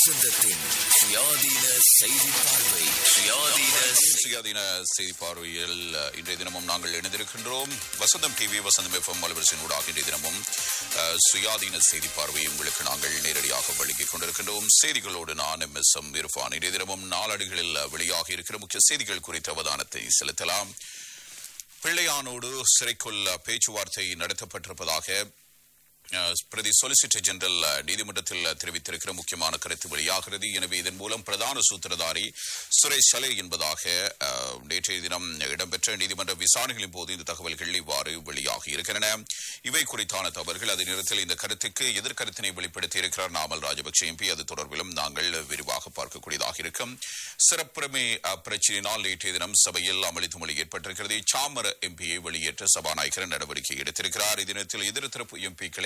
வசந்தத்தின் சுயாதீன செய்தி பார்வை சுயாதீன சுயாதீன செய்தி பார்வையில் அஹ், இன்றைய தினமும் நாங்கள் இணைந்திருக்கின்றோம் வசந்தம் டிவி வசந்தம் எஃப்எம் அலுவலசின் ஊடாக இன்றைய தினமும் அஹ், சுயாதீன செய்தி பார்வையை உங்களுக்கு நாங்கள் நேரடியாக வழங்கிக் கொண்டிருக்கின்றோம் செய்திகளோடு நான் எம் எஸ் எம் இரஃபான் இன்றைய தினமும் நாளடிகளில் வெளியாகி இருக்கிற முக்கிய செய்திகள் குறித்த அவதானத்தை செலுத்தலாம் பிள்ளையானோடு சிறைக்குள் பேச்சுவார்த்தை நடத்தப்பட்டிருப்பதாக அஹ், பிரதி சொலிசிட்டர் ஜெனரல் அஹ், நீதிமன்றத்தில் அஹ், தெரிவித்திருக்கிற முக்கியமான கருத்து வெளியாகிறது எனவே இதன் மூலம் பிரதான சூத்திரதாரி சுரேஷ் சலே என்பதாக அஹ், நேற்றைய தினம் இடம்பெற்ற நீதிமன்ற விசாரணைகளின் போது இந்த தகவல்கள் இவ்வாறு வெளியாகி இருக்கின்றன இவை குறித்தான தவறுகள் அதே நேரத்தில் இந்த கருத்துக்கு எதிர்கருத்தினை வெளிப்படுத்தி இருக்கிறார் நாமல் ராஜபக்ஷ எம்பி அது தொடர்பிலும் நாங்கள் விரிவாக பார்க்கக்கூடியதாக இருக்கும் சிறப்புரிமை அஹ், பிரச்சினையினால் நேற்றைய தினம் சபையில் அமளித்து மொழி ஏற்பட்டிருக்கிறது சாமர எம்பியை வெளியேற்ற சபாநாயகர் நடவடிக்கை எடுத்திருக்கிறார் இதனத்தில் எதிர் தரப்பு எம்பிக்களை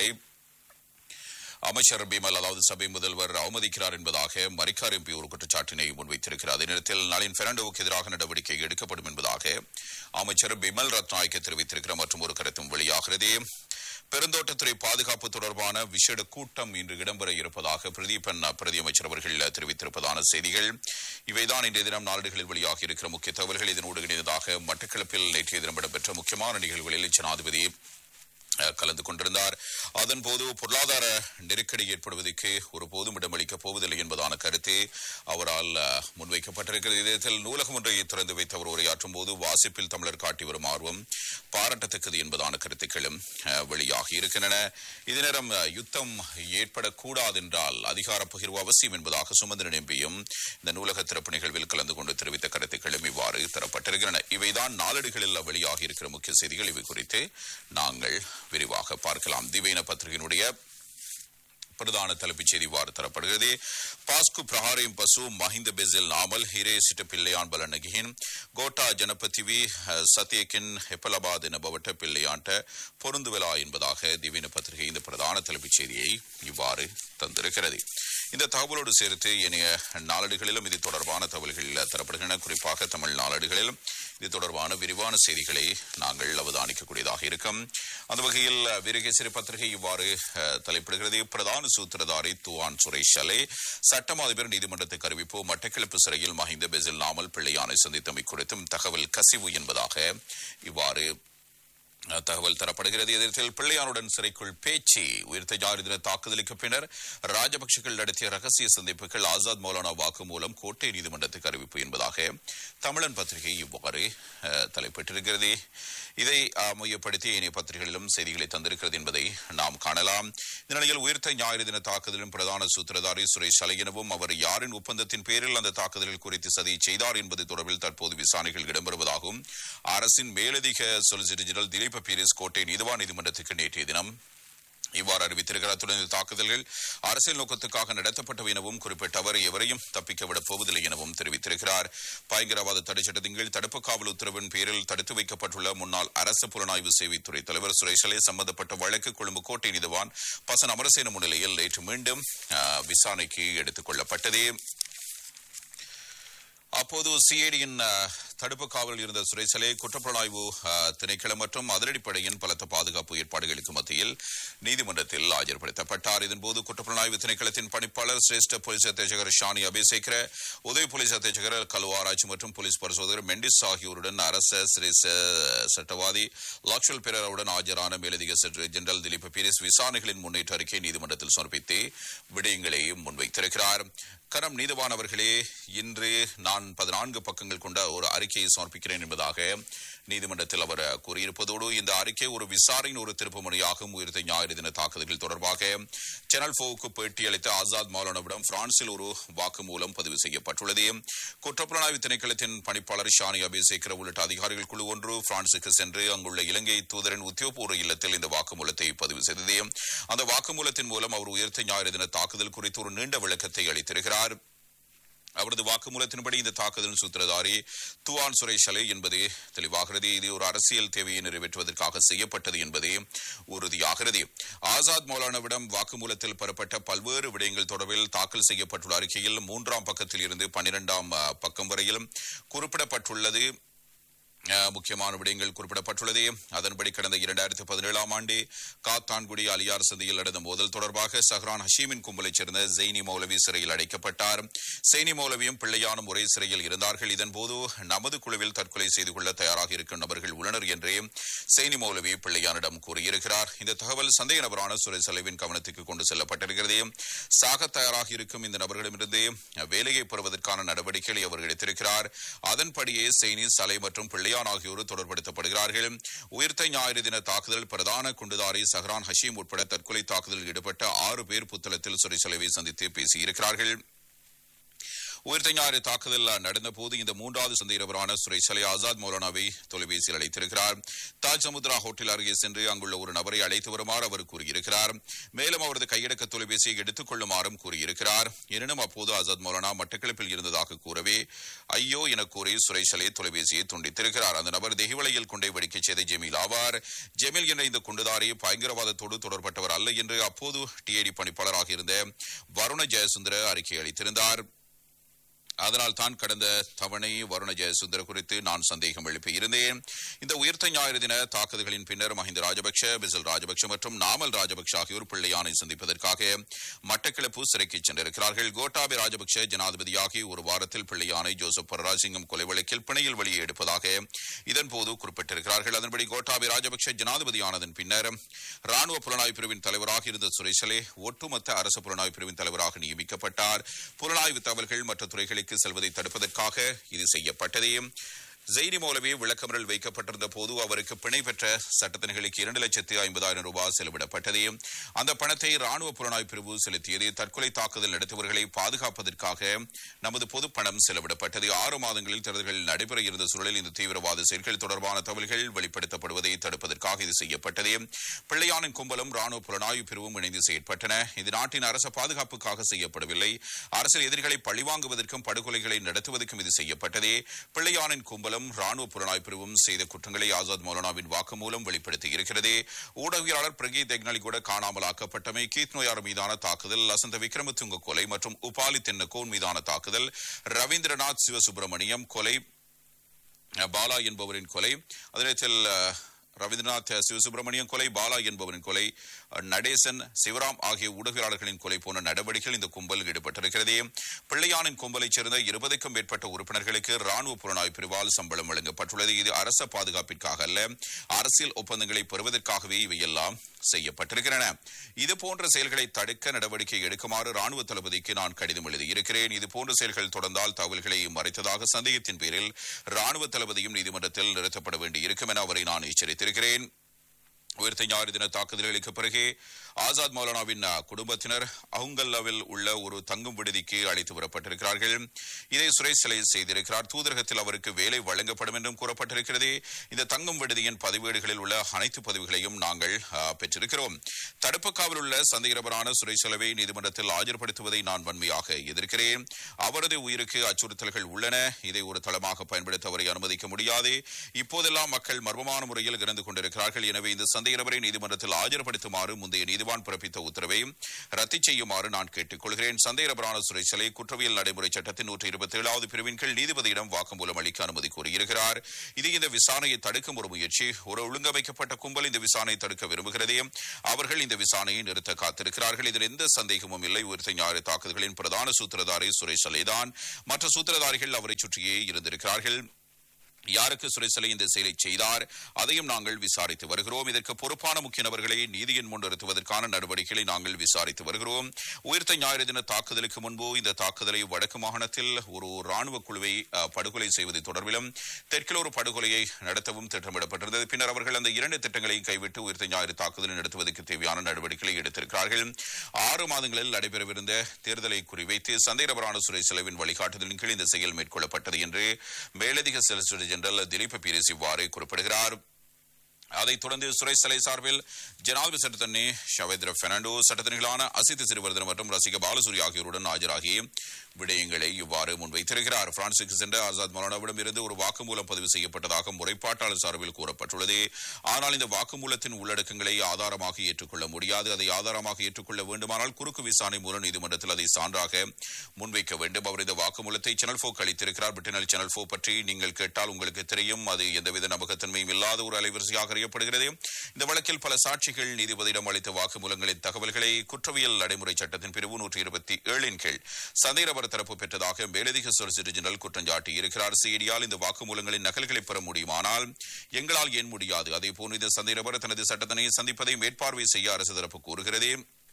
அமைச்சர் பிமல் அதாவது சபை முதல்வர் அவமதிக்கிறார் என்பதாக மரிக்கார் எம்பி ஒரு குற்றச்சாட்டினை முன்வைத்திருக்கிறார் அதே நேரத்தில் நளின் பெர்னாண்டோவுக்கு எதிராக நடவடிக்கை எடுக்கப்படும் என்பதாக அமைச்சர் பிமல் ரத்நாயக்க தெரிவித்திருக்கிறார் மற்றும் ஒரு கருத்தும் வெளியாகிறது பெருந்தோட்டத்துறை பாதுகாப்பு தொடர்பான விசேட கூட்டம் இன்று இடம்பெற இருப்பதாக பிரதீபன் பிரதி அமைச்சர் அவர்கள் தெரிவித்திருப்பதான செய்திகள் இவைதான் இன்றைய தினம் நாளிதழ்களில் வெளியாகி இருக்கிற முக்கிய தகவல்கள் இதனோடு இணைந்ததாக மட்டக்களப்பில் நேற்றைய தினம் இடம்பெற்ற முக்கியமான நிகழ்வுகளில் ஜனாதிபதி அஹ், கலந்து கொண்டிருந்தார் அதன்போது பொருளாதார நெருக்கடி ஏற்படுவதற்கு ஒருபோதும் இடமளிக்கப் போவதில்லை என்பதான கருத்து அவரால் அஹ், முன்வைக்கப்பட்டிருக்கிறது இதயத்தில் நூலகம் ஒன்றை திறந்து வைத்து அவர் உரையாற்றும் போது வாசிப்பில் தமிழர் காட்டி வரும் ஆர்வம் பாராட்டத்தக்கது என்பதான கருத்துக்களும் அஹ், வெளியாகி இருக்கின்றன இதே நேரம் அஹ், யுத்தம் ஏற்படக்கூடாது என்றால் அதிகார பகிர்வு அவசியம் என்பதாக சுமந்திரன் எம்பியும் இந்த நூலக திறப்பு நிகழ்வில் கலந்து கொண்டு தெரிவித்த கருத்துக்களும் இவ்வாறு தரப்பட்டிருக்கின்றன இவைதான் நாளடிகளில் வெளியாகி இருக்கிற முக்கிய செய்திகள் இவை குறித்து நாங்கள் விரிவாக பார்க்கலாம் திவேன பத்திரிகையினுடைய பிரதான தலைப்புச் செய்தி இவ்வாறு தரப்படுகிறது பாஸ்கு பிரஹாரியும் பசு மஹிந்த பெசில் நாமல் ಹಿರೇ ಸಿಟ ಪಿಲ್ಲೆಯಾನ್ ಬಲನಗಿಹಿನ್ ಗೋಟಾ ಜನಪತಿವಿ சத்யக்கின் ஹெப்பலபாத் எனபவட்ட பிள்ளையாண்ட பொருந்துவிழா என்பதாக திவீன பத்திரிகை இந்த பிரதான தலைப்புச் செய்தியை இவ்வாறு தந்திருக்கிறது இந்த தகவலோடு சேர்த்து இணைய நாளேடுகளிலும் இது தொடர்பான தகவல்கள் தரப்படுகின்றன குறிப்பாக தமிழ் நாளேடுகளில் இது தொடர்பான விரிவான செய்திகளை நாங்கள் அவதானிக்கக்கூடியதாக இருக்கும் அந்த வகையில் வீரகேசரி பத்திரிகை இவ்வாறு அஹ், தலைப்பிடுகிறது பிரதான சூத்திரதாரி துவான் சுரேஷ் அலே சட்டம் அதிபர் நீதிமன்றத்துக்கு அறிவிப்பு மட்டக்களப்பு சிறையில் மஹிந்த பெசில் நாமல் பிள்ளையானை சந்தித்தமை குறித்தும் தகவல் கசிவு என்பதாக இவ்வாறு அஹ், தகவல் தரப்படுகிறது எதிர்த்தில் பிள்ளையானுடன் சிறைக்குள் பேச்சு உயிர்த்த ஜாரி தின தாக்குதலுக்கு பின்னர் ராஜபக்சர்கள் நடத்திய ரகசிய சந்திப்புகள் ஆசாத் மௌலானா வாக்கு மூலம் கோட்டை நீதிமன்றத்துக்கு அறிவிப்பு என்பதாக தமிழன் பத்திரிகை இவ்வாறு அஹ், தலைப்பிட்டிருக்கிறது இதை அஹ், மையப்படுத்தி இணைய பத்திரிகைகளிலும் செய்திகளை தந்திருக்கிறது என்பதை நாம் காணலாம் இந்த நிலையில் உயிர்த்த ஞாயிறு தின தாக்குதலின் பிரதான சூத்திரதாரி சுரேஷ் அலையனவும் அவர் யாரின் ஒப்பந்தத்தின் பேரில் அந்த தாக்குதலில் குறித்து சதி செய்தார் என்பது தொடர்பில் தற்போது விசாரணைகள் இடம்பெறுவதாகவும் அரசின் மேலதிக சொலிசிட்டர் ஜெனரல் திலீப் பீரிஸ் கோட்டை நீதிவான் நீதிமன்றத்துக்கு நேற்றைய தினம் இவ்வாறு அறிவித்திருக்கிறார் அத்துடன் இந்த தாக்குதல்கள் அரசியல் நோக்கத்துக்காக நடத்தப்பட்டவை எனவும் குறிப்பிட்ட அவர் எவரையும் தப்பிக்க விடப் போவதில்லை எனவும் தெரிவித்திருக்கிறார் பயங்கரவாத தடை சட்டத்தின் கீழ் தடுப்பு காவல் உத்தரவின் பேரில் தடுத்து வைக்கப்பட்டுள்ள முன்னாள் அரசு புலனாய்வு சேவைத்துறை தலைவர் சுரேஷலே சம்பந்தப்பட்ட வழக்கு கொழும்பு கோட்டை நீதிவான் பசன் அமரசேன முன்னிலையில் நேற்று மீண்டும் அஹ், விசாரணைக்கு எடுத்துக் கொள்ளப்பட்டது அப்போது சிஐடியின் தடுப்பு காவலில் இருந்த சுரேசலே குற்றப்புலனாய்வு அஹ், திணைக்களம் மற்றும் அதிரடிப்படையின் பலத்த பாதுகாப்பு ஏற்பாடுகளுக்கு மத்தியில் நீதிமன்றத்தில் ஆஜர்படுத்தப்பட்டார் இதன்போது குற்றப்புலனாய்வு திணைக்களத்தின் பணிப்பாளர் சிரேஷ்ட போலீஸ் அத்தேசகர் ஷானி அபிசேகர உதவி போலீஸ் அத்தேசகர் கலு ஆராய்ச்சி மற்றும் போலீஸ் பரிசோதகர் மெண்டிஸ் ஆகியோருடன் அரச சிரேச சட்டவாதி லாக்ஷல் பெரேராவுடன் ஆஜரான மேலதிக செக்ரட்டரி ஜெனரல் திலீப் பீரிஸ் விசாரணைகளின் முன்னேற்ற அறிக்கை நீதிமன்றத்தில் சமர்ப்பித்து விடயங்களை முன்வைத்திருக்கிறார் கரம் நீதவான் அவர்களே இன்று நான் பதினான்கு பக்கங்கள் கொண்ட ஒரு அறிக்கையை சமர்ப்பிக்கிறேன் என்பதாக நீதிமன்றத்தில் அவர் கூறியிருப்பதோடு இந்த அறிக்கை ஒரு விசாரணையின் ஒரு திருப்பு முறையாகும் உயிர்த்த ஞாயிறு தின தாக்குதல்கள் தொடர்பாக சேனல் போவுக்கு பேட்டியளித்த ஆசாத் மௌலானாவிடம் பிரான்சில் ஒரு வாக்குமூலம் பதிவு செய்யப்பட்டுள்ளது குற்றப்புலனாய்வு திணைக்களத்தின் பணிப்பாளர் ஷானி அபிசேகர் உள்ளிட்ட அதிகாரிகள் குழு ஒன்று பிரான்சுக்கு சென்று அங்குள்ள இலங்கை தூதரின் உத்தியோகபூர்வ இல்லத்தில் இந்த வாக்குமூலத்தை பதிவு செய்தது அந்த வாக்குமூலத்தின் மூலம் அவர் உயிர்த்த ஞாயிறு தின தாக்குதல் குறித்து ஒரு நீண்ட விளக்கத்தை அளித்திருக்கிறார் அவரது வாக்குமூலத்தின்படி இந்த தாக்குதலின் சூத்திரதாரி துவான் சுரேஷ் அலே என்பது தெளிவாகிறது இது ஒரு அரசியல் தேவையை நிறைவேற்றுவதற்காக செய்யப்பட்டது என்பதே உறுதியாகிறது ஆசாத் மௌலானாவிடம் வாக்குமூலத்தில் பெறப்பட்ட பல்வேறு விடயங்கள் தொடர்பில் தாக்கல் செய்யப்பட்டுள்ள அறிக்கையில் மூன்றாம் பக்கத்தில் இருந்து பன்னிரெண்டாம் பக்கம் வரையிலும் குறிப்பிடப்பட்டுள்ளது அஹ், முக்கியமான விடயங்கள் குறிப்பிடப்பட்டுள்ளது அதன்படி கடந்த இரண்டாயிரத்தி பதினேழாம் ஆண்டு காத்தான்குடி அலியார் சந்தையில் நடந்த மோதல் தொடர்பாக சஹ்ரான் ஹஷீமின் கும்பலைச் சேர்ந்த ஜெய்னி மௌலவி சிறையில் அடைக்கப்பட்டார் செய்னி மௌலவியும் பிள்ளையானும் ஒரே சிறையில் இருந்தார்கள் இதன்போது நமது குழுவில் தற்கொலை செய்து கொள்ள தயாராக இருக்கும் நபர்கள் உள்ளனர் என்றே செய்னி மௌலவி பிள்ளையானிடம் கூறியிருக்கிறார் இந்த தகவல் சந்தேக நபரான சுரேஷ் தலைவின் கவனத்துக்கு கொண்டு செல்லப்பட்டிருக்கிறது சாக தயாராக இருக்கும் இந்த நபர்களிடமிருந்து வேலையை பெறுவதற்கான நடவடிக்கைகளை அவர் எடுத்திருக்கிறார் அதன்படியே செய்னி சலை மற்றும் பிள்ளையான் ஆகியோர் தொடர்படுத்தப்படுகிறார்கள் உயிர்த்த ஞாயிறு தின தாக்குதல் பிரதான குண்டுதாரி சஹ்ரான் ஹஷீம் உட்பட தற்கொலை தாக்குதலில் ஈடுபட்ட ஆறு பேர் புத்தளத்தில் சிறைச்சலைவை சந்தித்து பேசியிருக்கிறார்கள் உயிர்த்த ஞாயிறு தாக்குதல் நடந்த போது இந்த மூன்றாவது சந்தேகபரான சுரேஷலை ஆசாத் மௌலானாவை தொலைபேசியில் அழைத்திருக்கிறார் தாஜ் சமுத்ரா ஹோட்டல் அருகே சென்று அங்குள்ள ஒரு நபரை அழைத்து வருமாறு அவர் கூறியிருக்கிறார் மேலும் அவரது கையடக்க தொலைபேசியை எடுத்துக் கொள்ளுமாறும் கூறியிருக்கிறார் எனினும் அப்போது ஆசாத் மௌலானா மட்டக்களப்பில் இருந்ததாக கூறவே ஐயோ என கூறி சுரேஷலை தொலைபேசியை துண்டித்திருக்கிறார் அந்த நபர் தெஹிவளையில் கொண்டை வெடிக்கச் செய்த ஜெமீல் ஆவார் ஜெமீல் என்ற இந்த குண்டுதாரி பயங்கரவாதத்தோடு தொடர்பட்டவர் அல்ல என்று அப்போது டிஐடி பணிப்பாளராக இருந்த வருண ஜெயசுந்தர அறிக்கை அளித்திருந்தார் அதனால் தான் கடந்த தவணை வருண ஜெயசுந்தர குறித்து நான் சந்தேகம் எழுப்பியிருந்தேன் இந்த உயிர்த்த ஞாயிறு தின தாக்குதல்களின் பின்னர் மஹிந்த ராஜபக்ஷ பிசில் ராஜபக்ஷ மற்றும் நாமல் ராஜபக்ஷ ஆகியோர் பிள்ளையானை சந்திப்பதற்காக மட்டக்கிளப்பு சிறைக்கு சென்றிருக்கிறார்கள் கோட்டாபே ராஜபக்ஷ ஜனாதிபதியாகி ஒரு வாரத்தில் பிள்ளையானை ஜோசப் பரராசிங்கம் கொலை வழக்கில் பிணையில் வெளியே எடுப்பதாக இதன்போது குறிப்பிட்டிருக்கிறார்கள் அதன்படி கோட்டாபே ராஜபக்ஷ ஜனாதிபதியானதன் பின்னர் ராணுவ புலனாய்வு பிரிவின் தலைவராக இருந்த சுரேஷலே ஒட்டுமொத்த அரசு புலனாய்வு பிரிவின் தலைவராக நியமிக்கப்பட்டார் புலனாய்வு தகவல்கள் மற்ற துறைகளுக்கு செல்வதை தடுப்பதற்காக இது செய்யப்பட்டது ஜெய்னி மௌலவி விளக்கமறில் வைக்கப்பட்டிருந்த போது அவருக்கு பிணை பெற்ற சட்டத்தினர்களுக்கு இரண்டு லட்சத்து ஐம்பதாயிரம் ரூபாய் செலவிடப்பட்டது அந்த பணத்தை ராணுவ புலனாய்வு பிரிவு செலுத்தியது தற்கொலை தாக்குதல் நடத்துபவர்களை பாதுகாப்பதற்காக நமது பொது பணம் செலவிடப்பட்டது ஆறு மாதங்களில் தேர்தல்கள் நடைபெற இருந்த சூழலில் இந்த தீவிரவாத செயல்கள் தொடர்பான தகவல்கள் வெளிப்படுத்தப்படுவதை தடுப்பதற்காக இது செய்யப்பட்டது பிள்ளையானின் கும்பலும் ராணுவ புலனாய்வு பிரிவும் இணைந்து செயற்பட்டன இது நாட்டின் அரச பாதுகாப்புக்காக செய்யப்படவில்லை அரசியல் எதிரிகளை பழிவாங்குவதற்கும் படுகொலைகளை நடத்துவதற்கும் இது செய்யப்பட்டது பிள்ளையானின் கும்பலும் ராணுவ புலனாய்வு பிரிவும் செய்த குற்றங்களை ஆசாத் மௌலானாவின் வாக்குமூலம் வெளிப்படுத்தியிருக்கிறது ஊடகவியலாளர் பிரகீத் எக்னலி கூட காணாமலாக்கப்பட்டமை கீத் நோயார் மீதான தாக்குதல் லசந்த விக்ரமதுங்க கொலை மற்றும் உபாலி தென்னகோன் மீதான தாக்குதல் ரவீந்திரநாத் சிவசுப்பிரமணியம் கொலை அஹ், பாலா என்பவரின் கொலை அதே நேரத்தில் அஹ், ரவீந்திரநாத் சிவசுப்பிரமணியம் கொலை பாலா என்பவரின் கொலை அஹ், நடேசன் சிவராம் ஆகிய ஊடகவியலாளர்களின் கொலை போன்ற நடவடிக்கைகள் இந்த கும்பல் ஈடுபட்டிருக்கிறது பிள்ளையானின் கும்பலைச் சேர்ந்த இருபதுக்கும் மேற்பட்ட உறுப்பினர்களுக்கு ராணுவ புலனாய்வு பிரிவால் சம்பளம் வழங்கப்பட்டுள்ளது இது அரச பாதுகாப்பிற்காக அல்ல அரசியல் ஒப்பந்தங்களை பெறுவதற்காகவே இவையெல்லாம் செய்யப்பட்டிருக்கின்றன இது போன்ற செயல்களை தடுக்க நடவடிக்கை எடுக்குமாறு ராணுவ தளபதிக்கு நான் கடிதம் எழுதியிருக்கிறேன் இது போன்ற செயல்கள் தொடர்ந்தால் தகவல்களை மறைத்ததாக சந்தேகத்தின் பேரில் ராணுவ தளபதியும் நீதிமன்றத்தில் நிறுத்தப்பட வேண்டியிருக்கும் என அவரை நான் எச்சரித்திருக்கிறேன் உயிர்த்த ஞாயிறு தின தாக்குதல்களுக்கு பிறகு ஆசாத் மௌலானாவின் அஹ், குடும்பத்தினர் அவுங்கல்லாவில் உள்ள ஒரு தங்கும் விடுதிக்கு அழைத்து வரப்பட்டிருக்கிறார்கள் இதை சுரேஷ் சிலை செய்திருக்கிறார் தூதரகத்தில் அவருக்கு வேலை வழங்கப்படும் என்றும் கூறப்பட்டிருக்கிறது இந்த தங்கும் விடுதியின் பதிவேடுகளில் உள்ள அனைத்து பதிவுகளையும் நாங்கள் அஹ், பெற்றிருக்கிறோம் தடுப்பு காவல் உள்ள சந்தேகபரான சுரேஷ் செலவை நீதிமன்றத்தில் ஆஜர்படுத்துவதை நான் வன்மையாக எதிர்க்கிறேன் அவரது உயிருக்கு அச்சுறுத்தல்கள் உள்ளன இதை ஒரு தளமாக பயன்படுத்த அவரை அனுமதிக்க முடியாது இப்போதெல்லாம் மக்கள் மர்மமான முறையில் இறந்து கொண்டிருக்கிறார்கள் எனவே இந்த சந்தேகநபரை நீதிமன்றத்தில் ஆஜர்படுத்துமாறு முந்தைய நீதிவான் பிறப்பித்த உத்தரவை ரத்து செய்யுமாறு நான் கேட்டுக் கொள்கிறேன் சந்தேகநபரான சுரேஷலை குற்றவியல் நடைமுறை சட்டத்தின் நூற்றி இருபத்தி ஏழாவது பிரிவின் கீழ் நீதிபதியிடம் வாக்குமூலம் அளிக்க அனுமதி கோரியிருக்கிறார் இது இந்த விசாரணையை தடுக்கும் ஒரு முயற்சி ஒரு ஒழுங்கமைக்கப்பட்ட கும்பல் இந்த விசாரணையை தடுக்க விரும்புகிறது அவர்கள் இந்த விசாரணையை நிறுத்த காத்திருக்கிறார்கள் இதில் எந்த சந்தேகமும் இல்லை உயிர்த்த ஞாயிறு தாக்குதல்களின் பிரதான சூத்திரதாரி சுரேஷ் அலைதான் மற்ற சூத்திரதாரிகள் அவரை சுற்றியே இருந்திருக்கிறார்கள் யாருக்கு சுரேசலை இந்த செயலை செய்தார் அதையும் நாங்கள் விசாரித்து வருகிறோம் இதற்கு பொறுப்பான முக்கிய நபர்களை நீதியின் முன் நிறுத்துவதற்கான நடவடிக்கைகளை நாங்கள் விசாரித்து வருகிறோம் உயிர்த்த ஞாயிறு தின தாக்குதலுக்கு முன்பு இந்த தாக்குதலை வடக்கு மாகாணத்தில் ஒரு ராணுவ குழுவை அஹ், படுகொலை செய்வது தொடர்பிலும் தெற்கில் ஒரு படுகொலையை நடத்தவும் திட்டமிடப்பட்டிருந்தது பின்னர் அவர்கள் அந்த இரண்டு திட்டங்களையும் கைவிட்டு உயிர்த்த ஞாயிறு தாக்குதலை நடத்துவதற்கு தேவையான நடவடிக்கைகளை எடுத்திருக்கிறார்கள் ஆறு மாதங்களில் நடைபெறவிருந்த தேர்தலை குறிவைத்து சந்தேகபரான சுரேஷ் செலவின் வழிகாட்டுதலின் கீழ் இந்த செயல் மேற்கொள்ளப்பட்டது என்று மேலதிக செலிசிட்டர் ஜெனரல் திலீப் பீரிஸ் இவ்வாறு குறிப்பிடுகிறார் அதைத் தொடர்ந்து சுரேஷ் சலை சார்பில் ஜனாதிபதி சட்டத்தண்ணி ஷவேந்திர பெர்னாண்டோ சட்டத்தணிகளான அசித் சிறுவர்தன் மற்றும் ரசிக பாலசூரி ஆகியோருடன் ஆஜராகி விடயங்களை இவ்வாறு முன்வைத்திருக்கிறார் பிரான்சுக்கு சென்ற ஆசாத் மௌலானாவிடம் இருந்து ஒரு வாக்குமூலம் பதிவு செய்யப்பட்டதாக முறைப்பாட்டாளர் சார்பில் கூறப்பட்டுள்ளது ஆனால் இந்த வாக்குமூலத்தின் உள்ளடக்கங்களை ஆதாரமாக ஏற்றுக்கொள்ள முடியாது அதை ஆதாரமாக ஏற்றுக்கொள்ள வேண்டுமானால் குறுக்கு விசாரணை மூலம் நீதிமன்றத்தில் அதை சான்றாக முன்வைக்க வேண்டும் அவர் இந்த வாக்குமூலத்தை சேனல் போக்கு அளித்திருக்கிறார் பிரிட்டனில் சேனல் போ பற்றி நீங்கள் கேட்டால் உங்களுக்கு தெரியும் அது எந்தவித நம்பகத்தன்மையும் இல்லாத ஒரு அலைவரிசையாக அறியப்படுகிறது இந்த வழக்கில் பல சாட்சிகள் நீதிபதியிடம் அளித்த வாக்குமூலங்களின் தகவல்களை குற்றவியல் நடைமுறை சட்டத்தின் பிரிவு நூற்றி இருபத்தி ஏழின் கீழ் சந்தேகபர தரப்பு பெற்றதாக மேலதிக சொலிசிட்டர் ஜெனரல் குற்றம் சாட்டியிருக்கிறார் சிஐடியால் இந்த வாக்குமூலங்களின் நகல்களை பெற முடியுமானால் எங்களால் ஏன் முடியாது அதே போன்று இந்த சந்தேகபர தனது சட்டத்தினை சந்திப்பதை மேற்பார்வை செய்ய அரசு தரப்பு கூறுகிறது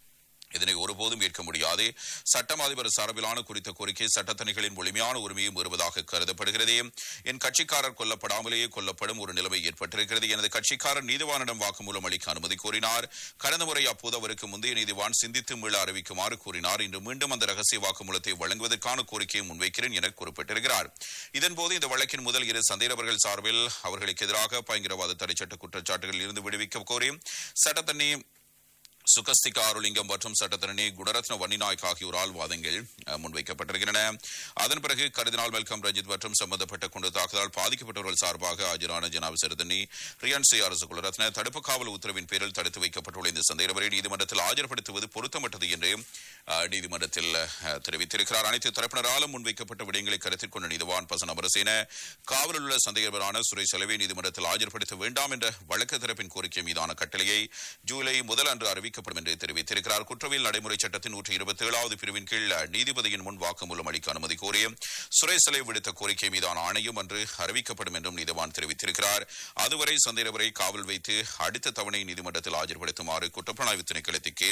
இதனை ஒருபோதும் ஏற்க முடியாது சட்டம் அதிபர் சார்பிலான குறித்த கோரிக்கை சட்டத்தணிகளின் முழுமையான உரிமையை மீறுவதாக கருதப்படுகிறது என் கட்சிக்காரர் கொல்லப்படாமலேயே கொல்லப்படும் ஒரு நிலைமை ஏற்பட்டிருக்கிறது எனது கட்சிக்காரர் நீதிவானிடம் வாக்குமூலம் அளிக்க அனுமதி கோரினார் கடந்த முறை அப்போது அவருக்கு முந்தைய நீதிவான் சிந்தித்து மீள அறிவிக்குமாறு கூறினார் இன்று மீண்டும் அந்த ரகசிய வாக்குமூலத்தை வழங்குவதற்கான கோரிக்கையை முன்வைக்கிறேன் என குறிப்பிட்டிருக்கிறார் இதன்போது இந்த வழக்கின் முதல் இரு சந்தேகவர்கள் சார்பில் அவர்களுக்கு எதிராக பயங்கரவாத தடைச்சட்ட குற்றச்சாட்டுகளில் இருந்து விடுவிக்க கோரி சட்டத்தண்ணி சுகஸ்திகா அருளிங்கம் மற்றும் சட்டத்தரணி குணரத்ன வன்னிநாயக் ஆகியோரால் வாதங்கள் அஹ், முன்வைக்கப்பட்டிருக்கின்றன அதன் பிறகு கருதினால் மெல்கம் ரஞ்சித் மற்றும் சம்பந்தப்பட்ட குண்டு தாக்குதலால் பாதிக்கப்பட்டவர்கள் சார்பாக ஆஜரான ஜனாபி சிறுதனி ரியான் சி அரசு குலரத்ன தடுப்பு காவல் உத்தரவின் பேரில் தடுத்து வைக்கப்பட்டுள்ள இந்த சந்தேகவரை நீதிமன்றத்தில் ஆஜர்படுத்துவது பொருத்தமற்றது என்று அஹ், நீதிமன்றத்தில் அஹ், தெரிவித்திருக்கிறார் அனைத்து தரப்பினராலும் முன்வைக்கப்பட்ட விடயங்களை கருத்தில் கொண்ட நீதிவான் பசன் அமரசேன காவலில் உள்ள சந்தேகவரான சுரேஷ் செலவை நீதிமன்றத்தில் ஆஜர்படுத்த வேண்டாம் என்ற வழக்கு தரப்பின் கோரிக்கை மீதான கட்டளையை ஜூலை முதல் அன்று அறிவிக்கப்படும் என்று தெரிவித்திருக்கிறார் குற்றவியல் நடைமுறை சட்டத்தின் நூற்றி இருபத்தி ஏழாவது பிரிவின் கீழ் நீதிபதியின் முன் வாக்குமூலம் அளிக்க அனுமதி கோரி சுரேஷ் செலை விடுத்த கோரிக்கை மீதான ஆணையம் அன்று அறிவிக்கப்படும் என்றும் நீதிவான் தெரிவித்திருக்கிறார் அதுவரை சந்தேகவரை காவல் வைத்து அடுத்த தவணை நீதிமன்றத்தில் ஆஜர்படுத்துமாறு குற்றப்புலனாய்வு திணைக்களத்துக்கு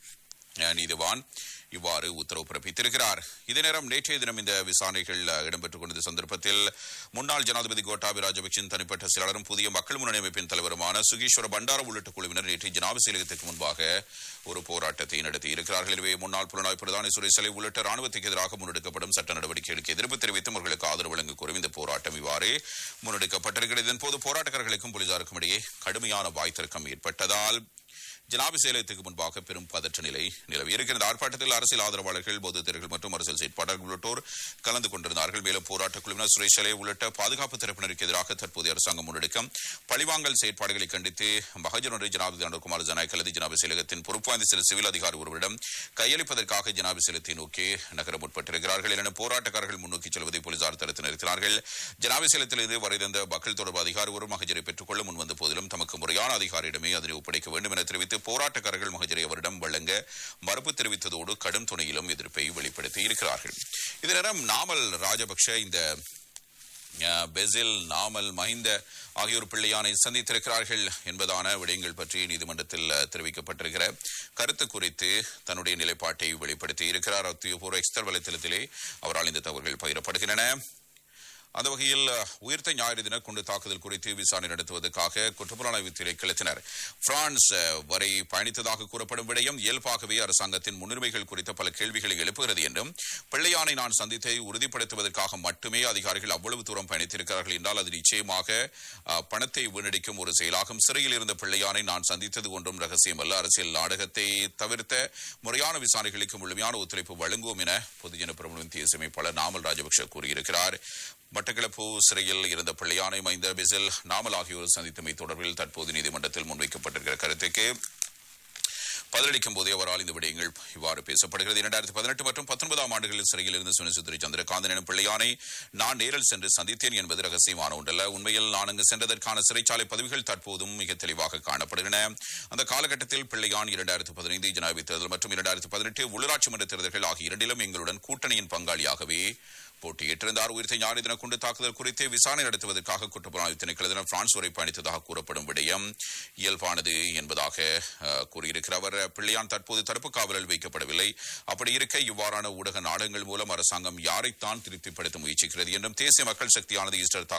அஹ், நீதிவான் இவ்வாறு உத்தரவு பிறப்பித்திருக்கிறார் இதே நேரம் நேற்றைய தினம் இந்த விசாரணைகள் அஹ், இடம்பெற்றுக் கொண்ட சந்தர்ப்பத்தில் முன்னாள் ஜனாதிபதி கோட்டாபி ராஜபக்சின் தனிப்பட்ட செயலாளரும் புதிய மக்கள் முன்னணி அமைப்பின் தலைவருமான சுகீஸ்வர பண்டார உள்ளிட்ட குழுவினர் நேற்று ஜனாபி செயலகத்துக்கு முன்பாக ஒரு போராட்டத்தை நடத்தி இருக்கிறார்கள் எனவே முன்னாள் புலனாய்வு பிரதானி சுரேசலை உள்ளிட்ட ராணுவத்துக்கு எதிராக முன்னெடுக்கப்படும் சட்ட நடவடிக்கைகளுக்கு எதிர்ப்பு தெரிவித்தும் அவர்களுக்கு ஆதரவு வழங்க கோரும் இந்த போராட்டம் இவ்வாறு முன்னெடுக்கப்பட்டிருக்கிறது இதன்போது போராட்டக்காரர்களுக்கும் போலீசாருக்கும் இடையே கடுமையான வாய்த்திறக்கம் ஏற்பட்டதால் ஜனாபி செயலகத்துக்கு முன்பாக பெரும் பதற்ற நிலை நிலவி இருக்கிறது ஆர்ப்பாட்டத்தில் அரசியல் ஆதரவாளர்கள் பொதுத்தேர்கள் மற்றும் அரசியல் செயற்பாளர்கள் உள்ளிட்டோர் கலந்து கொண்டிருந்தார்கள் மேலும் போராட்டக் குழுவினர் சுரேஷ் சலே உள்ளிட்ட பாதுகாப்பு தரப்பினருக்கு எதிராக தற்போதைய அரசாங்கம் முன்னெடுக்கும் பழிவாங்கல் செயற்பாடுகளை கண்டித்து மகஜர் ஒன்றை ஜனாபதி அனுகுமார் ஜனாய் கலதி ஜனாபி செயலகத்தின் பொறுப்பு வாய்ந்த சில சிவில் அதிகாரி ஒருவரிடம் கையளிப்பதற்காக ஜனாபி செயலகத்தை நோக்கி நகர முற்பட்டிருக்கிறார்கள் என போராட்டக்காரர்கள் முன்னோக்கி செல்வதை போலீசார் தடுத்து நிறுத்தினார்கள் ஜனாபி செயலகத்திலிருந்து வரை தந்த மக்கள் தொடர்பு அதிகாரி ஒரு மகஜரை பெற்றுக்கொள்ள முன்வந்த போதிலும் தமக்கு முறையான அதிகாரியிடமே அதனை ஒப்படைக்க வேண்டும் என தெரிவித்து போராட்டக்காரர்கள் மகஜரை அவரிடம் வழங்க மறுப்பு தெரிவித்ததோடு கடும் துணையிலும் எதிர்ப்பை வெளிப்படுத்தி இருக்கிறார்கள் இதே நேரம் நாமல் ராஜபக்ஷ இந்த அஹ், பெசில் நாமல் மஹிந்த ஆகியோர் பிள்ளையானை சந்தித்திருக்கிறார்கள் என்பதான விடயங்கள் பற்றி நீதிமன்றத்தில் அஹ், தெரிவிக்கப்பட்டிருக்கிற கருத்து குறித்து தன்னுடைய நிலைப்பாட்டை வெளிப்படுத்தி இருக்கிறார் உத்தியோகபூர்வ எக்ஸ்தர் வலைத்தளத்திலே அவரால் இந்த தகவல்கள் பகிரப்படுகின்றன அந்த வகையில் அஹ், உயிர்த்த ஞாயிறு தின குண்டு தாக்குதல் குறித்து விசாரணை நடத்துவதற்காக குற்றப்புலனாய்வு திணைக்களத்தினர் பிரான்ஸ் அஹ், வரை பயணித்ததாக கூறப்படும் விடயம் இயல்பாகவே அரசாங்கத்தின் முன்னுரிமைகள் குறித்த பல கேள்விகளை எழுப்புகிறது என்றும் பிள்ளையானை நான் சந்தித்தை உறுதிப்படுத்துவதற்காக மட்டுமே அதிகாரிகள் அவ்வளவு தூரம் பயணித்திருக்கிறார்கள் என்றால் அது நிச்சயமாக அஹ், பணத்தை வீணடிக்கும் ஒரு செயலாகும் சிறையில் இருந்த பிள்ளையானை நான் சந்தித்தது ஒன்றும் ரகசியமல்ல அரசியல் நாடகத்தை தவிர்த்த முறையான விசாரணைகளுக்கு முழுமையான ஒத்துழைப்பு வழங்குவோம் என பொதுஜன பிரமுடன் தேசிய அமைப்பாளர் நாமல் ராஜபக்ஷ கூறியிருக்கிறார் மட்டக்களப்பு சிறையில் இருந்த பிள்ளையானை மைந்த பெசில் நாமல் ஆகியோர் சந்தித்தமை தொடர்பில் தற்போது நீதிமன்றத்தில் முன்வைக்கப்பட்டிருக்கிற கருத்துக்கு பதிலளிக்கும் போதே அவரால் இந்த விடயங்கள் இவ்வாறு பேசப்படுகிறது இரண்டாயிரத்தி பதினெட்டு மற்றும் பத்தொன்பதாம் ஆண்டுகளில் சிறையில் இருந்து சுனிசுத்திரி சந்திரகாந்தன் எனும் பிள்ளையானை நான் நேரில் சென்று சந்தித்தேன் என்பது ரகசியமான ஒன்றல்ல உண்மையில் நான் அங்கு சென்றதற்கான சிறைச்சாலை பதவிகள் தற்போதும் மிக தெளிவாக காணப்படுகின்றன அந்த காலகட்டத்தில் பிள்ளையான் இரண்டாயிரத்து பதினைந்து ஜனாதிபதி தேர்தல் மற்றும் இரண்டாயிரத்து பதினெட்டு உள்ளாட்சி மன்ற தேர்தல்கள் ஆகிய இரண்டிலும் எங்களுடன் கூட்டணியின் பங்காளியாகவே போட்டியிட்டிருந்தார் உயிர்த்த ஞானி தின குண்டு தாக்குதல் குறித்து விசாரணை நடத்துவதற்காக குற்றப்புலனாய்வு திணைக்களத்தினர் பிரான்ஸ் வரை பயணித்ததாக கூறப்படும் விடயம் இயல்பானது என்பதாக அஹ், கூறியிருக்கிற அவர் பிள்ளையான் தற்போது தடுப்பு காவலில் வைக்கப்படவில்லை அப்படி இருக்க இவ்வாறான ஊடக நாடகங்கள் மூலம் அரசாங்கம் யாரைத்தான் திருப்திப்படுத்த முயற்சிக்கிறது என்றும் தேசிய மக்கள் சக்தியானது ஈஸ்டர்